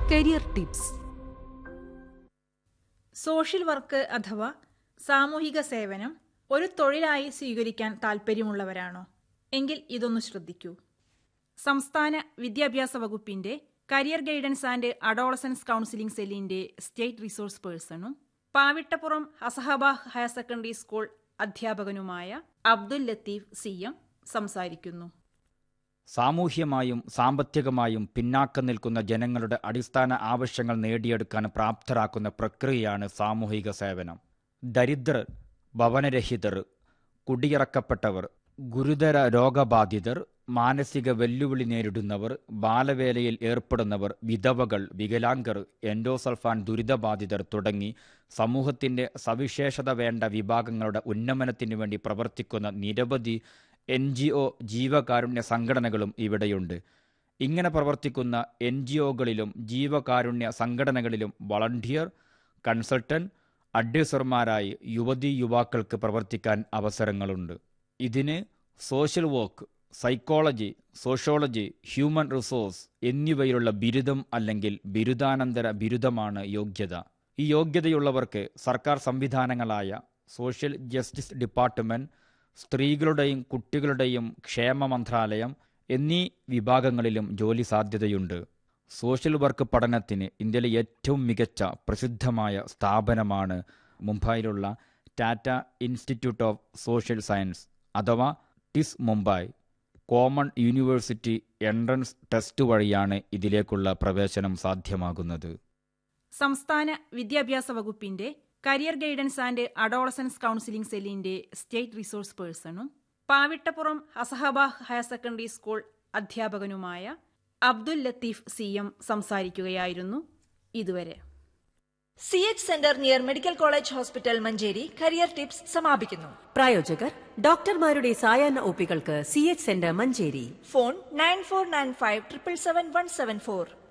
career tips social work അഥവാ സാമൂഹിക സേവനം ഒരു തൊഴിലായി സ്വീകരിക്കാൻ താൽപ്പര്യമുള്ളവരാണോ എങ്കിൽ ഇതൊന്ന് ശ്രദ്ധിക്കൂ സംസ്ഥാന വിദ്യാഭ്യാസ വകുപ്പിന്റെ career guidance and adolescence counselling സെല്ലിന്റെ സ്റ്റേറ്റ് റിസോഴ്സ് പേഴ്സണും പാവിട്ടപ്പുറം ഹസഹബാഹ് ഹയർ സെക്കൻഡറി സ്കൂൾ അധ്യാപകനുമായ അബ്ദുൽ ലത്തീഫ് സി എം സംസാരിക്കുന്നു സാമൂഹ്യമായും സാമ്പത്തികമായും പിന്നാക്കം നിൽക്കുന്ന ജനങ്ങളുടെ അടിസ്ഥാന ആവശ്യങ്ങൾ നേടിയെടുക്കാൻ പ്രാപ്തരാക്കുന്ന പ്രക്രിയയാണ് സാമൂഹിക സേവനം ദരിദ്രർ ഭവനരഹിതർ കുടിയിറക്കപ്പെട്ടവർ ഗുരുതര രോഗബാധിതർ മാനസിക വെല്ലുവിളി നേരിടുന്നവർ ബാലവേലയിൽ ഏർപ്പെടുന്നവർ വിധവകൾ വികലാംഗർ എൻഡോസൾഫാൻ ദുരിതബാധിതർ തുടങ്ങി സമൂഹത്തിന്റെ സവിശേഷത വേണ്ട വിഭാഗങ്ങളുടെ ഉന്നമനത്തിനു വേണ്ടി പ്രവർത്തിക്കുന്ന നിരവധി എൻ ജി ഒ ജീവകാരുണ്യ സംഘടനകളും ഇവിടെയുണ്ട് ഇങ്ങനെ പ്രവർത്തിക്കുന്ന എൻ ജി ഒകളിലും ജീവകാരുണ്യ സംഘടനകളിലും വളണ്ടിയർ കൺസൾട്ടന്റ് അഡ്വൈസർമാരായി യുവതീ യുവാക്കൾക്ക് പ്രവർത്തിക്കാൻ അവസരങ്ങളുണ്ട് ഇതിന് social work psychology sociology human resource എന്നിവയിലുള്ള ബിരുദം അല്ലെങ്കിൽ ബിരുദാനന്തര ബിരുദമാണ് യോഗ്യത ഈ യോഗ്യതയുള്ളവർക്ക് സർക്കാർ സംവിധാനങ്ങളായ സോഷ്യൽ ജസ്റ്റിസ് ഡിപ്പാർട്ട്മെന്റ് സ്ത്രീകളുടെയും കുട്ടികളുടെയും ക്ഷേമ മന്ത്രാലയം എന്നീ വിഭാഗങ്ങളിലും ജോലി സാധ്യതയുണ്ട് സോഷ്യൽ വർക്ക് പഠനത്തിന് ഇന്ത്യയിലെ ഏറ്റവും മികച്ച പ്രസിദ്ധമായ സ്ഥാപനമാണ് മുംബൈയിലുള്ള Tata institute of social science അഥവാ TISS Mumbai common university entrance test വഴിയാണ് ഇതിലേക്കുള്ള പ്രവേശനം സാധ്യമാകുന്നത് സംസ്ഥാന വിദ്യാഭ്യാസ വകുപ്പിന്റെ career guidance and adolescence counselling സെല്ലിന്റെ സ്റ്റേറ്റ് റിസോഴ്സ് പേഴ്സണും പാവിട്ടപ്പുറം ഹസഹബാഹ് ഹയർ സെക്കൻഡറി സ്കൂൾ അധ്യാപകനുമായ അബ്ദുൽ ലത്തീഫ് സി എം സംസാരിക്കുകയായിരുന്നു ഇതുവരെ C H centre near medical college hospital Manjeri career tips സമാപിക്കുന്നു പ്രായോജകർ ഡോക്ടർമാരുടെ സായാഹ്ന ഒപ്പികൾക്ക് C H centre Manjeri phone nine four nine five triple seven one seven four